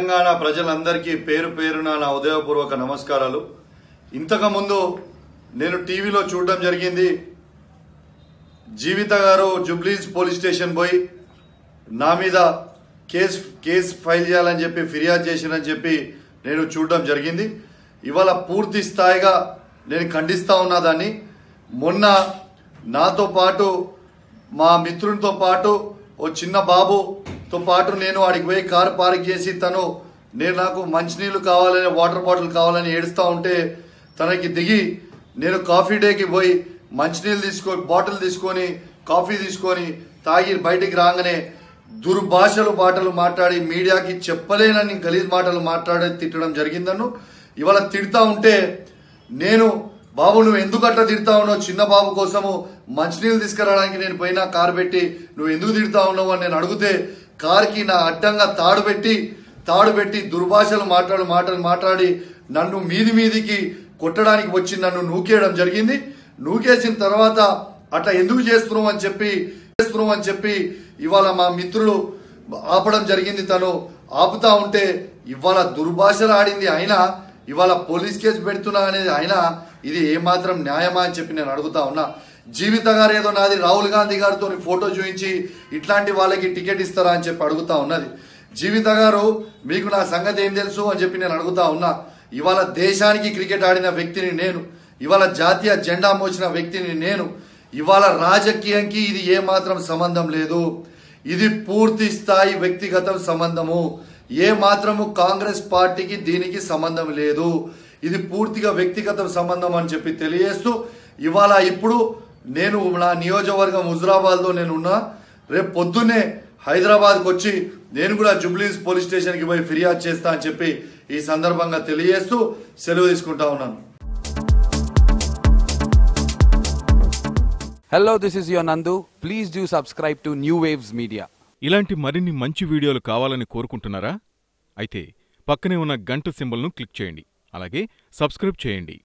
తెలంగాణ ప్రజలందరికీ పేరు పేరున నా ఉదయపూర్వక నమస్కారాలు ఇంతకుముందు నేను టీవీలో చూడడం జరిగింది జీవిత గారు జుబ్లీస్ పోలీస్ స్టేషన్ పోయి నా మీద కేసు కేసు ఫైల్ చేయాలని చెప్పి ఫిర్యాదు చేసినని చెప్పి నేను చూడడం జరిగింది ఇవాళ పూర్తి స్థాయిగా నేను ఖండిస్తా ఉన్నా దాన్ని మొన్న నాతో పాటు మా మిత్రునితో పాటు ఓ చిన్న బాబుతో పాటు నేను వాడికి పోయి కారు పార్క్ చేసి తను నేను నాకు మంచినీళ్ళు కావాలని వాటర్ బాటిల్ కావాలని ఏడుస్తూ ఉంటే తనకి దిగి నేను కాఫీ డేకి పోయి మంచినీళ్ళు తీసుకో బాటిల్ తీసుకొని కాఫీ తీసుకొని తాగి బయటికి రాగానే దుర్భాషలు మాటలు మాట్లాడి మీడియాకి చెప్పలేనని గలీజ్ మాటలు మాట్లాడి తిట్టడం జరిగిందన్ను ఇవాళ తిడతా ఉంటే నేను బాబు నువ్వు ఎందుకు అట్లా తిడతా ఉన్నావు చిన్న బాబు కోసము మంచినీళ్ళు తీసుకురావడానికి నేను పోయినా కారు పెట్టి నువ్వు ఎందుకు తిడతా ఉన్నావు అని నేను అడిగితే కార్కి నా అడ్డంగా తాడు పెట్టి తాడు పెట్టి దుర్భాషలు మాట్లాడు మాటలు మాట్లాడి నన్ను మీది మీదికి కొట్టడానికి వచ్చి నన్ను నూకేయడం జరిగింది నూకేసిన తర్వాత అట్లా ఎందుకు చేస్తున్నావు అని చెప్పి చేస్తున్నావు అని చెప్పి ఇవాళ మా మిత్రులు ఆపడం జరిగింది తను ఆపుతా ఉంటే ఇవాళ దుర్భాషలు ఆడింది అయినా ఇవాళ పోలీస్ కేసు పెడుతున్నా అనేది అయినా ఇది ఏమాత్రం న్యాయమా అని చెప్పి నేను అడుగుతా ఉన్నా జీవిత గారు ఏదో నాది రాహుల్ గాంధీ గారితో ఫోటో చూపించి ఇట్లాంటి వాళ్ళకి టికెట్ ఇస్తారా అని చెప్పి అడుగుతా ఉన్నది జీవిత గారు మీకు నా సంగతి ఏం తెలుసు అని చెప్పి నేను అడుగుతా ఉన్నా ఇవాళ దేశానికి క్రికెట్ ఆడిన వ్యక్తిని నేను ఇవాళ జాతీయ జెండా మోసిన వ్యక్తిని నేను ఇవాళ రాజకీయంకి ఇది ఏ మాత్రం సంబంధం లేదు ఇది పూర్తి స్థాయి వ్యక్తిగత సంబంధము ఏ మాత్రము కాంగ్రెస్ పార్టీకి దీనికి సంబంధం లేదు ఇది పూర్తిగా వ్యక్తిగత సంబంధం అని చెప్పి తెలియజేస్తూ ఇవాళ ఇప్పుడు నేను నా నియోజకవర్గం హుజరాబాద్లో నేను ఉన్నా రేపు పొద్దున్నే హైదరాబాద్కి వచ్చి నేను కూడా జుబ్లీస్ పోలీస్ స్టేషన్కి పోయి ఫిర్యాదు చేస్తా అని చెప్పి ఈ సందర్భంగా తెలియజేస్తూ సెలవు తీసుకుంటా ఉన్నాను Hello, this is your Nandu. Please do subscribe to New Waves Media. ఇలాంటి మరిన్ని మంచి వీడియోలు కావాలని కోరుకుంటున్నారా అయితే పక్కనే ఉన్న గంట సింబల్ను క్లిక్ చేయండి అలాగే సబ్స్క్రైబ్ చేయండి